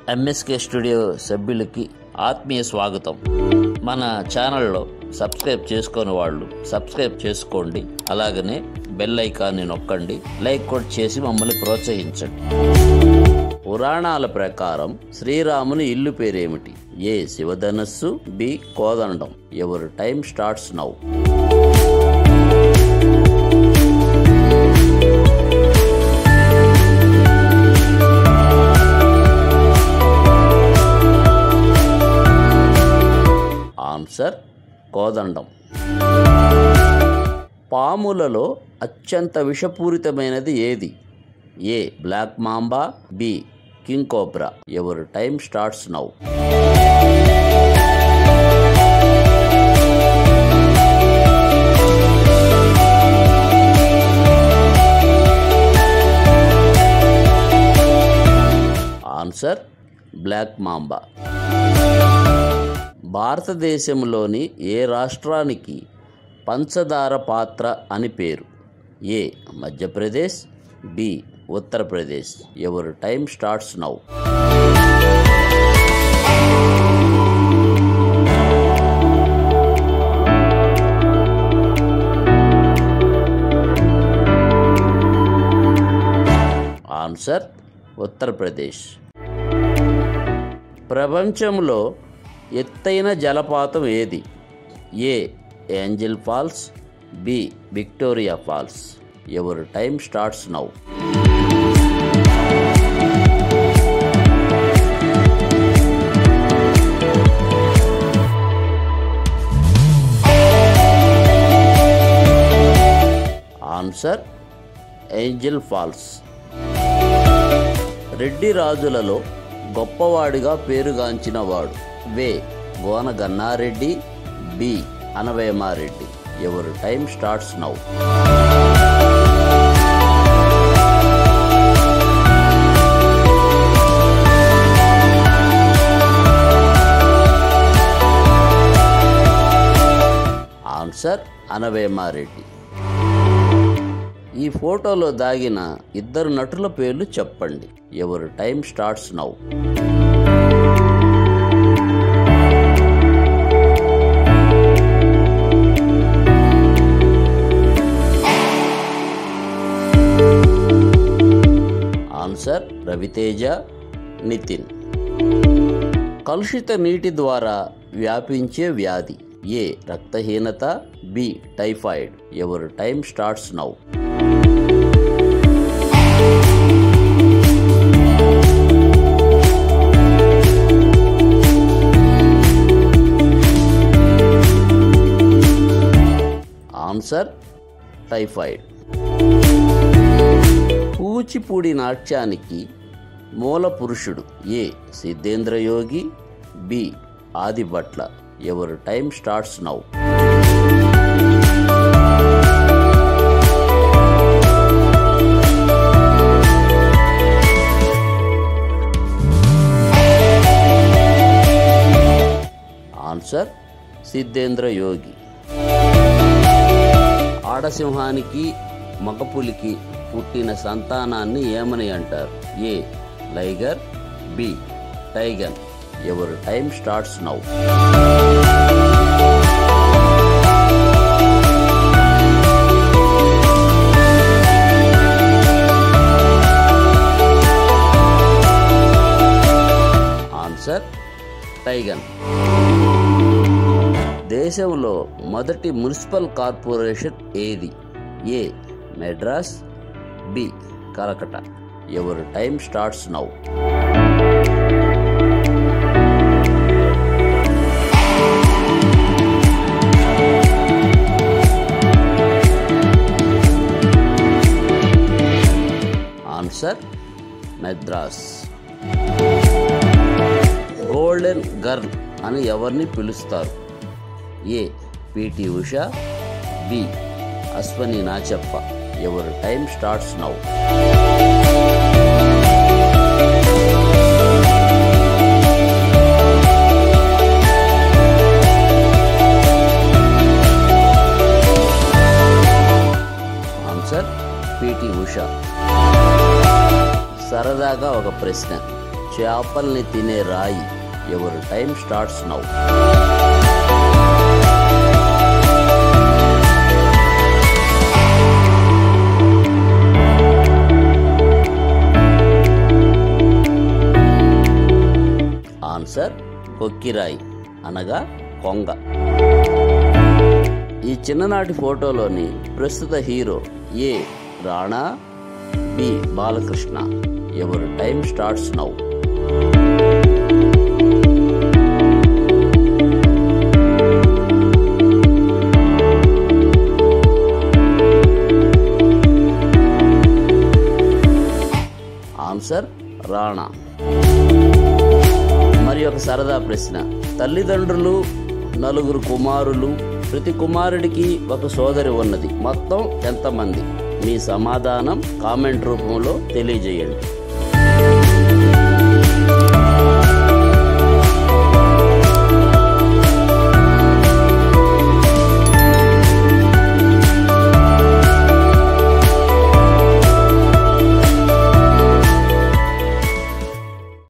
MSK studio సభ్యులకి ఆత్మీయ స్వాగతం మన ఛానల్లో సబ్స్క్రైబ్ చేసుకొని వాళ్ళు సబ్స్క్రైబ్ చేసుకోండి అలాగనే బెల్ ఐకాన్ని నొక్కండి లైక్ కూడా చేసి మమ్మల్ని ప్రోత్సహించండి పురాణాల ప్రకారం శ్రీరాముని ఇల్లు పేరేమిటి ఏ శివధనస్సు బి కోదండం ఎవరు time starts now answer Kodandam పాములలో అత్యంత విషపూరితమైనది ఏది A black mamba B king cobra ఎవరు time starts now answer black mamba భారతదేశంలోని ఏ రాష్ట్రానికి పంచదార పాత్ర అని పేరు ఏ మధ్యప్రదేశ్ బి ఉత్తరప్రదేశ్ ఎవరు time starts now answer Uttar Pradesh ప్రపంచంలో ఎత్తైన జలపాతం ఏది A Angel Falls B Victoria Falls ఎవరు time starts now answer Angel Falls Reddy రాజులలో గొప్పవాడిగా పేరుగాంచిన వాడు వే గోన గన్నారెడ్డి బి అనవేమారెడ్డి ఎవరు time starts now answer Anavemareddy ఈ ఫోటోలో దాగిన ఇద్దరు నటుల పేర్లు చెప్పండి ఎవరు time starts now answer Ravi Teja Nithin కలుషిత నీటి ద్వారా వ్యాపించే వ్యాధి ఏ రక్తహీనత బి టైఫాయిడ్ ఎవరు time starts now answer typhoid Kuchipudi నాట్యానికి మూల పురుషుడు ఏ సిద్ధేంద్ర యోగి బి ఆదిభట్ల ఎవరు time starts now answer Siddhendra Yogi ఆడసింహానికి మగపులికి పుట్టిన సంతానాన్ని ఏమని అంటారు ఏ లైగర్ బి టైగన్ ఎవరు time starts now answer tigon దేశంలో మొదటి మున్సిపల్ కార్పొరేషన్ ఏది ఏ మెడ్రాస్ బి కలకట ఎవరు time starts now answer Madras golden girl అని ఎవరిని పిలుస్తారు A P T Usha B Ashwini Nachappa ఎవరు time starts now answer P T Usha సరదాగా ఒక ప్రశ్న చేపల్ని తినే రాయి ఎవరి టైం స్టార్ట్స్ నౌ ఆన్సర్ కొక్కిరాయి అనగా కొంగ ఈ చిన్ననాటి ఫోటోలోని ప్రస్తుత hero A Rana B Balakrishna ఎవరు time starts now answer Rana మరి ఒక సరదా ప్రశ్న తల్లిదండ్రులు నలుగురు కుమారులు ప్రతి కుమారుడికి ఒక సోదరి ఉన్నది మొత్తం ఎంతమంది మీ సమాధానం కామెంట్ రూపంలో తెలియజేయండి